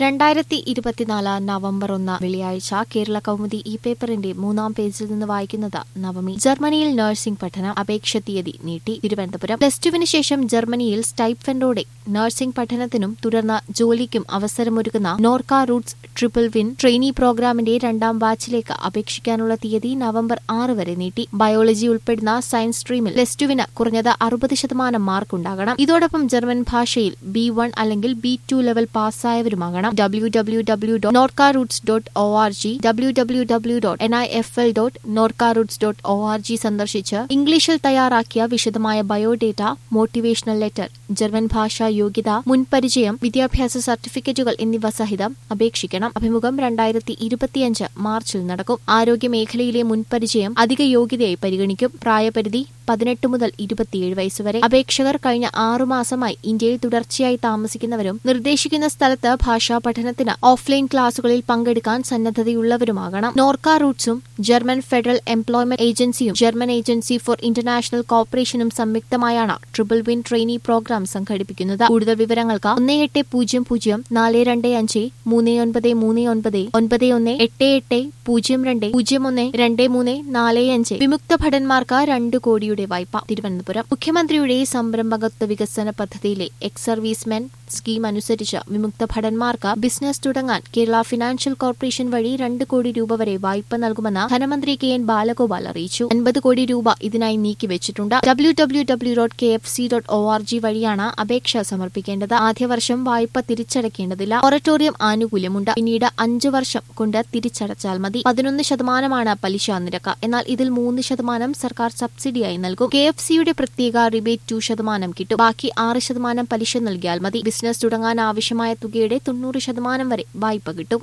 രണ്ടായിരത്തി ഇരുപത്തിനാല് നവംബർ ഒന്ന് വെള്ളിയാഴ്ച കേരള കൗമുദി ഈ പേപ്പറിന്റെ മൂന്നാം പേജിൽ നിന്ന് വായിക്കുന്നത് നവമി ജർമ്മനിയിൽ നഴ്സിംഗ് പഠനം അപേക്ഷ തീയതി നീട്ടി തിരുവനന്തപുരം പ്ലസ് ടുവിന് ശേഷം ജർമ്മനിയിൽ സ്റ്റൈപ്ഫൻഡോടെ നഴ്സിംഗ് പഠനത്തിനും തുടർന്ന് ജോലിക്കും അവസരമൊരുക്കുന്ന Norka roots triple win trainee പ്രോഗ്രാമിന്റെ രണ്ടാം ബാച്ചിലേക്ക് അപേക്ഷിക്കാനുള്ള തീയതി നവംബർ ആറ് വരെ നീട്ടി ബയോളജി ഉൾപ്പെടുന്ന സയൻസ് സ്ട്രീമിൽ പ്ലസ് ടുവിന് കുറഞ്ഞത് അറുപത് ശതമാനം മാർക്ക് ഉണ്ടാകണം ഇതോടൊപ്പം ജർമ്മൻ ഭാഷയിൽ ബി വൺ അല്ലെങ്കിൽ ബി ടു ലെവൽ പാസ്സായവരുമാകണം W W W dot Norka roots dot O R G W W W dot N I F L dot Norka roots dot O R G സന്ദർശിച്ച് ഇംഗ്ലീഷിൽ തയ്യാറാക്കിയ വിശദമായ ബയോഡേറ്റ മോട്ടിവേഷണൽ ലെറ്റർ ജർമ്മൻ ഭാഷാ യോഗ്യത മുൻപരിചയം വിദ്യാഭ്യാസ സർട്ടിഫിക്കറ്റുകൾ എന്നിവ സഹിതം അപേക്ഷിക്കണം അഭിമുഖം രണ്ടായിരത്തി ഇരുപത്തിയഞ്ച് മാർച്ചിൽ നടക്കും ആരോഗ്യ മേഖലയിലെ മുൻപരിചയം അധിക യോഗ്യതയായി പരിഗണിക്കും പ്രായപരിധി പതിനെട്ട് മുതൽ ഇരുപത്തിയേഴ് വയസ്സുവരെ അപേക്ഷകർ കഴിഞ്ഞ ആറുമാസമായി ഇന്ത്യയിൽ തുടർച്ചയായി താമസിക്കുന്നവരും നിർദ്ദേശിക്കുന്ന സ്ഥലത്ത് ഭാഷാ പഠനത്തിന് ഓഫ്ലൈൻ ക്ലാസുകളിൽ പങ്കെടുക്കാൻ സന്നദ്ധതയുള്ളവരുമാകണം നോർക്ക റൂട്ട്സും ജർമ്മൻ ഫെഡറൽ എംപ്ലോയ്മെന്റ് ഏജൻസിയും ജർമ്മൻ ഏജൻസി ഫോർ ഇന്റർനാഷണൽ കോർപ്പറേഷനും സംയുക്തമായാണ് ട്രിപ്പിൾ വിൻ ട്രെയിനി പ്രോഗ്രാം സംഘടിപ്പിക്കുന്നത് കൂടുതൽ വിവരങ്ങൾക്ക് ഒന്ന് എട്ട് പൂജ്യം പൂജ്യം നാല് രണ്ട് അഞ്ച് മൂന്ന് ഒൻപത് മൂന്ന് ഒൻപത് ഒൻപത് ഒന്ന് എട്ട് എട്ട് പൂജ്യം രണ്ട് പൂജ്യം ഒന്ന് രണ്ട് മൂന്ന് നാല് അഞ്ച് വിമുക്ത ഭടന്മാർക്ക് രണ്ട് കോടിയുടെ വായ്പ തിരുവനന്തപുരം മുഖ്യമന്ത്രിയുടെ സംരംഭകത്വ വികസന പദ്ധതിയിലെ എക്സ് സർവീസ്മെൻ സ്കീം അനുസരിച്ച് വിമുക്ത ഭടന്മാർക്ക് ബിസിനസ് തുടങ്ങാൻ കേരള ഫിനാൻഷ്യൽ കോർപ്പറേഷൻ വഴി രണ്ട് കോടി രൂപ വരെ വായ്പ നൽകുമെന്ന് ധനമന്ത്രി കെ എൻ ബാലഗോപാൽ അറിയിച്ചു അൻപത് കോടി രൂപ ഇതിനായി നീക്കിവച്ചിട്ടുണ്ട് W W W dot K F C dot O R G വഴിയാണ് അപേക്ഷ സമർപ്പിക്കേണ്ടത് ആദ്യ വർഷം വായ്പ തിരിച്ചടയ്ക്കേണ്ടതില്ല മൊറട്ടോറിയം ആനുകൂല്യമുണ്ട് പിന്നീട് അഞ്ചു വർഷം കൊണ്ട് തിരിച്ചടച്ചാൽ മതി പതിനൊന്ന് ശതമാനമാണ് പലിശ നിരക്ക് എന്നാൽ ഇതിൽ മൂന്ന് ശതമാനം സർക്കാർ സബ്സിഡിയായി നൽകും കെ എഫ് സിയുടെ പ്രത്യേക റിബേറ്റ് ടു ശതമാനം കിട്ടും ബാക്കി ആറ് ശതമാനം പലിശ നൽകിയാൽ മതി ബിസിനസ് തുടങ്ങാൻ ആവശ്യമായ തുകയുടെ തൊണ്ണൂറ് ശതമാനം വരെ വായ്പ കിട്ടും